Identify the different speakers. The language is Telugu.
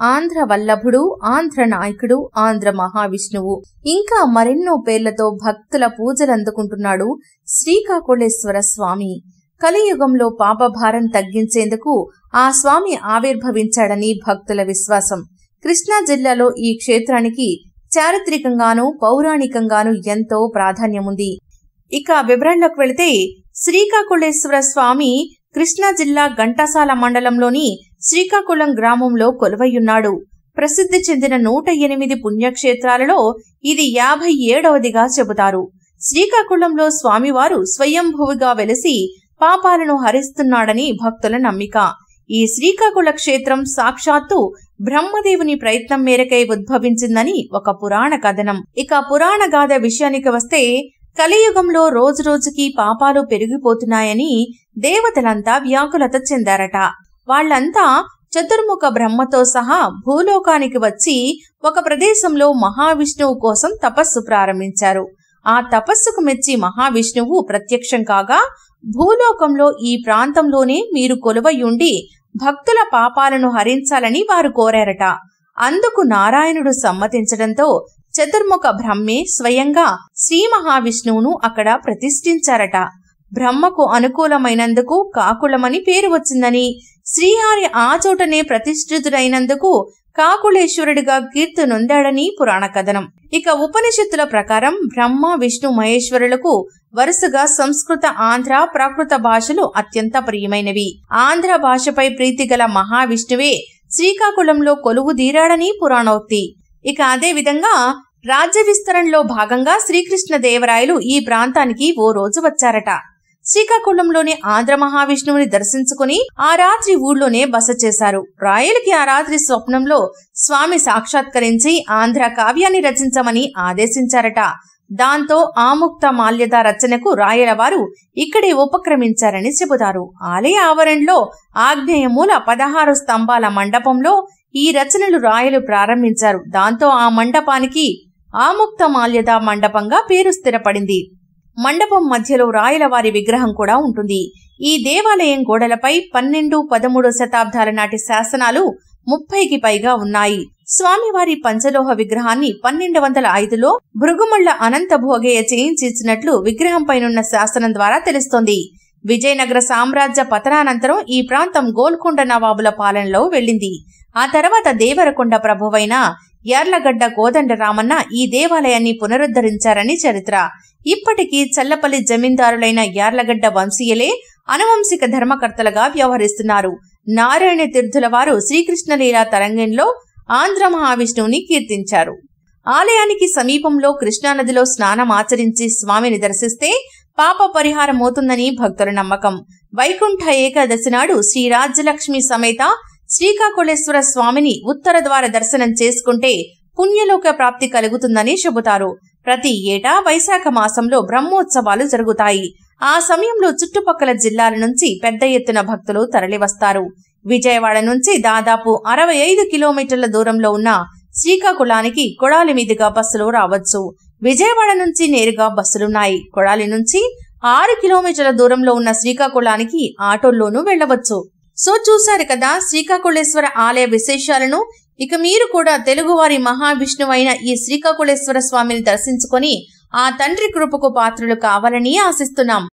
Speaker 1: ఆంధ్ర వల్లభుడు ఆంధ్ర నాయకుడు ఆంధ్ర మహావిష్ణువు ఇంకా మరెన్నో పేర్లతో భక్తుల పూజలందుకుంటున్నాడు శ్రీకాకుళేశ్వర స్వామి కలియుగంలో పాపభారం తగ్గించేందుకు ఆ స్వామి ఆవిర్భవించాడని భక్తుల విశ్వాసం కృష్ణా జిల్లాలో ఈ క్షేత్రానికి చారిత్రకంగానూ పౌరాణికంగానూ ఎంతో ప్రాధాన్యముంది ఇక వివరాల్లోకి వెళితే శ్రీకాకుళేశ్వర స్వామి కృష్ణా జిల్లా ఘంటసాల మండలంలోని శ్రీకాకుళం గ్రామంలో కొలువయ్యున్నాడు ప్రసిద్ధి చెందిన నూట ఎనిమిది పుణ్యక్షేత్రాలలో ఇది యాభై ఏడవదిగా చెబుతారు శ్రీకాకుళంలో స్వామివారు స్వయంభువిగా వెలిసి పాపాలను హరిస్తున్నాడని భక్తుల నమ్మిక ఈ శ్రీకాకుళ క్షేత్రం సాక్షాత్తు బ్రహ్మదేవుని ప్రయత్నం మేరకై ఉద్భవించిందని ఒక పురాణ కథనం ఇక పురాణ గాథ విషయానికి వస్తే కలియుగంలో రోజురోజుకి పాపాలు పెరిగిపోతున్నాయని దేవతలంతా వ్యాకులత చెందారట వాళ్లంతా చతుర్ముఖ బ్రహ్మతో సహా భూలోకానికి వచ్చి ఒక ప్రదేశంలో మహావిష్ణువు కోసం తపస్సు ప్రారంభించారు ఆ తపస్సుకు మెచ్చి మహావిష్ణువు ప్రత్యక్షం కాగా భూలోకంలో ఈ ప్రాంతంలోనే మీరు కొలువయుండి భక్తుల పాపాలను హరించాలని వారు కోరారట అందుకు నారాయణుడు సమ్మతించడంతో చతుర్ముఖ బ్రహ్మే స్వయంగా శ్రీ మహావిష్ణువును అక్కడ ప్రతిష్ఠించారట బ్రహ్మకు అనుకూలమైనందుకు కాకుళమని పేరు వచ్చిందని శ్రీహరి ఆ చోటనే ప్రతిష్ఠితుడైనందుకు కాకుళేశ్వరుడిగా కీర్తి నొందాడని పురాణ కథనం ఇక ఉపనిషత్తుల ప్రకారం బ్రహ్మ విష్ణు మహేశ్వరులకు వరుసగా సంస్కృత ఆంధ్ర ప్రాకృత భాషలు అత్యంత ప్రియమైనవి ఆంధ్ర భాషపై ప్రీతి గల మహావిష్ణువే శ్రీకాకుళంలో కొలువు తీరాడని పురాణోక్తి ఇక అదే విధంగా రాజ్య విస్తరణలో భాగంగా శ్రీకృష్ణదేవరాయలు ఈ ప్రాంతానికి ఓ రోజు వచ్చారట శ్రీకాకుళంలోని ఆంధ్ర మహావిష్ణువుని దర్శించుకుని ఆ రాత్రి ఊళ్ళోనే బస చేశారు రాయలకి ఆ రాత్రి స్వప్నంలో స్వామి సాక్షాత్కరించి ఆంధ్ర కావ్యాన్ని రచించమని ఆదేశించారట దాంతో ఆముక్త మాల్యద రచనకు రాయల వారు ఇక్కడే ఉపక్రమించారని చెబుతారు ఆలయ ఆవరణలో ఆగ్నేయ మూల పదహారు స్తంభాల మండపంలో ఈ రచనలు రాయలు ప్రారంభించారు దాంతో ఆ మండపానికి ఆముక్త మాల్యద మండపంగా పేరు స్థిరపడింది మండపం మధ్యలో రాయల వారి విగ్రహం కూడా ఉంటుంది ఈ దేవాలయం గోడలపై పన్నెండు పదమూడు శతాబ్దాల నాటి శాసనాలు ముప్పైకి పైగా ఉన్నాయి స్వామివారి పంచలోహ విగ్రహాన్ని పన్నెండు వందల ఐదులో భృగుమళ్ల అనంత భోగయ్య చేయించిచ్చినట్లు విగ్రహంపైనున్న శాసనం ద్వారా తెలుస్తోంది విజయనగర సామ్రాజ్య పతనానంతరం ఈ ప్రాంతం గోల్కొండ నవాబుల పాలనలో వెళ్ళింది ఆ తర్వాత దేవరకొండ ప్రభువైన యార్లగడ్డ కోదండరామన్న ఈ దేవాలయాన్ని పునరుద్ధరించారని చరిత్ర ఇప్పటికీ చల్లపల్లి జమీందారులైన యార్లగడ్డ వంశీయులే అనువంశిక ధర్మకర్తలుగా వ్యవహరిస్తున్నారు నారాయణ తీర్థుల వారు శ్రీకృష్ణలీలా తరంగంలో ఆంధ్ర మహావిష్ణువుని కీర్తించారు ఆలయానికి సమీపంలో కృష్ణానదిలో స్నానం ఆచరించి స్వామిని దర్శిస్తే పాప పరిహారం అవుతుందని భక్తుల నమ్మకం వైకుంఠ ఏకాదశి నాడు శ్రీ రాజ్యలక్ష్మి సమేత శ్రీకాకుళేశ్వర స్వామిని ఉత్తర ద్వార దర్శనం చేసుకుంటే పుణ్యలోక ప్రాప్తి కలుగుతుందని చెబుతారు ప్రతి ఏటా వైశాఖ మాసంలో బ్రహ్మోత్సవాలు జరుగుతాయి ఆ సమయంలో చుట్టుపక్కల జిల్లాల నుంచి పెద్ద ఎత్తున భక్తులు తరలివస్తారు విజయవాడ నుంచి దాదాపు అరవై ఐదు కిలోమీటర్ల దూరంలో ఉన్న శ్రీకాకుళానికి కొడాలి మీదుగా బస్సులు రావచ్చు విజయవాడ నుంచి నేరుగా బస్సులున్నాయి కొడాలి నుంచి ఆరు కిలోమీటర్ల దూరంలో ఉన్న శ్రీకాకుళానికి ఆటోల్లోనూ వెళ్లవచ్చు సో చూశారు కదా శ్రీకాకుళేశ్వర ఆలయ విశేషాలను ఇక మీరు కూడా తెలుగువారి మహావిష్ణువైన ఈ శ్రీకాకుళేశ్వర స్వామిని దర్శించుకొని ఆ తండ్రి కృపకు పాత్రలు కావాలని ఆశిస్తున్నాం